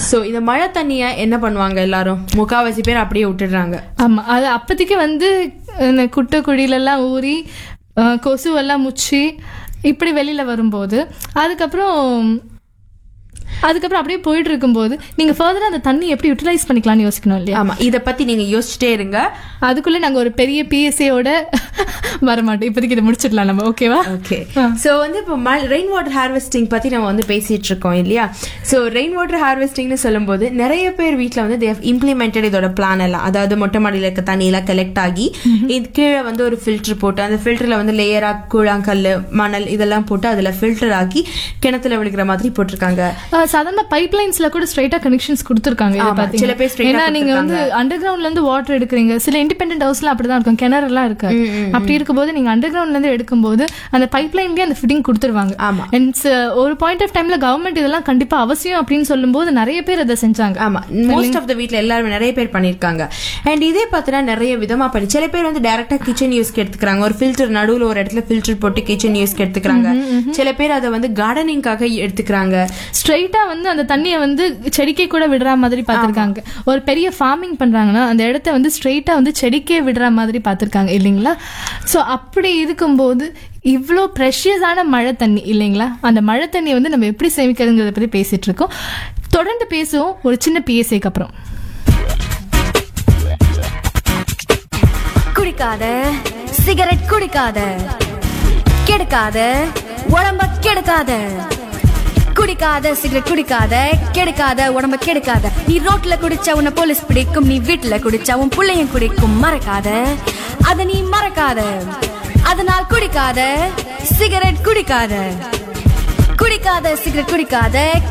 So இந்த மழை தண்ணிய என்ன பண்ணுவாங்க எல்லாரும் முக்காவாசி பேர் அப்படியே விட்டுடுறாங்க ஆமா அது அப்போதைக்கு வந்து இந்த குட்டை குழியிலெல்லாம் ஊறி அஹ், கொசுவெல்லாம் முச்சி இப்படி வெளியில வரும்போது அதுக்கப்புறம் அதுக்கப்புறம் அப்படியே போயிட்டு இருக்கும்போது நீங்க ஃபர்தரா அந்த தண்ணி எப்படி யூட்டிலைஸ் பண்ணிக்கலாம்னு யோசிக்கணும் இல்லையா ஆமா இத பத்தி நீங்க யோசிச்சுட்டே இருங்க அதுக்குள்ள நாங்க ஒரு பெரிய பிஎஸ்சியோட வரமாட்டோம் இப்போதைக்கு இதை முடிச்சிடலாம் நம்ம ஓகேவா ஓகே சோ வந்து இப்போ ரெயின் வாட்டர் ஹார்வெஸ்டிங் பத்தி நம்ம வந்து பேசிட்டு இருக்கோம் இல்லையா சோ ரெயின் வாட்டர் ஹார்வெஸ்டிங்னு சொல்லும்போது நிறைய பேர் வீட்ல வந்து தேவ் இம்ப்ளிமெண்டட் இதோட பிளான் எல்லாம் அதாவது மொட்டை மாடியில இருக்க தண்ணி எல்லாம் கலெக்ட் ஆகி இது கீழே வந்து ஒரு ஃபில்டர் போட்டு அந்த ஃபில்டர்ல வந்து லேயரா கூழாங்கல் மணல் இதெல்லாம் போட்டு அதுல ஃபில்டர் ஆக்கி கிணத்துல விழுகிற மாதிரி போட்டிருக்காங்க அஹ், சாதாரண பைப் லைன்ஸ்ல கூட ஸ்ட்ரைட்டா கனெக்ஷன்ஸ் கொடுத்துருக்காங்க இதை ஆமா, பாத்தீங்க. சில பேர் straight ஆ ஏன்னா நீங்க வந்து அண்டர் கிரவுண்ட்ல இருந்து வாட்டர் எடுக்கிறீங்க சில இண்டிபெண்டன்ட் ஹவுஸ்ல அப்படிதான் இருக்கும் கிணறு எல்லாம் இருக்கு அப்படி இருக்கும்போது நீங்க அண்டர் கிரவுண்ட்ல இருந்து எடுக்கும்போது அந்த பைப் லைன்லயே அந்த ஃபிட்டிங் கொடுத்துருவாங்க ஆமா. And s- ஒரு பாயிண்ட் ஆஃப் டைம்ல கவர்மெண்ட் இதெல்லாம் கண்டிப்பா அவசியம் அப்படின்னு சொல்லும்போது நிறைய பேர் அதை செஞ்சாங்க ஆமா மோஸ்ட் ஆஃப் த வீட்ல எல்லாருமே நிறைய பேர் பண்ணிருக்காங்க அண்ட் இதே பார்த்தீங்கன்னா நிறைய விதமா பண்ணி சில பேர் வந்து டைரக்டா கிச்சன் யூஸ்க்கு எடுத்துக்கிறாங்க ஒரு ஃபில்டர் நடுவுல ஒரு இடத்துல ஃபில்டர் போட்டு கிச்சன் யூஸ்க்கு எடுத்துக்கிறாங்க சில பேர் அதை வந்து கார்டனிங்காக எடுத்துக்கிறாங்க ஸ்ட்ரைட்டா வந்து அந்த தண்ணியை வந்து செடிக்கே கூட விடுற மாதிரி பார்த்திருக்காங்க ஒரு பெரிய ஃபார்மிங் பண்றாங்கன்னா அந்த இடத்த வந்து ஸ்ட்ரைட்டா வந்து செடிக்கே விடுற மாதிரி பார்த்திருக்காங்க இல்லைங்களா சோ அப்படி இருக்கும்போது இவ்வளோ ப்ரெஷியஸான மழை தண்ணி இல்லைங்களா அந்த மழை தண்ணி வந்து நம்ம எப்படி சேமிக்கிறதுங்கிறத பத்தி பேசிட்டு இருக்கோம் தொடர்ந்து பேசுவோம் ஒரு சின்ன பிஎஸ்ஏக்கு அப்புறம் குடிக்காத சிகரெட் குடிக்காத கெடுக்காத உடம்ப கெடுக்காத குடிக்காத சிகரெட் குடிக்காத கெடுக்காத உடம்ப கெடுக்காத நீ ரோட்ல குடிச்சா உன்னை போலீஸ் பிடிக்கும் நீ வீட்டுல குடிச்சா உன் பிள்ளையும் குடிக்கும் மறக்காத அத நீ மறக்காத அதனால் குடிக்காத சிகரெட் குடிக்காத குடிக்காத சிகரெட் குடிக்காத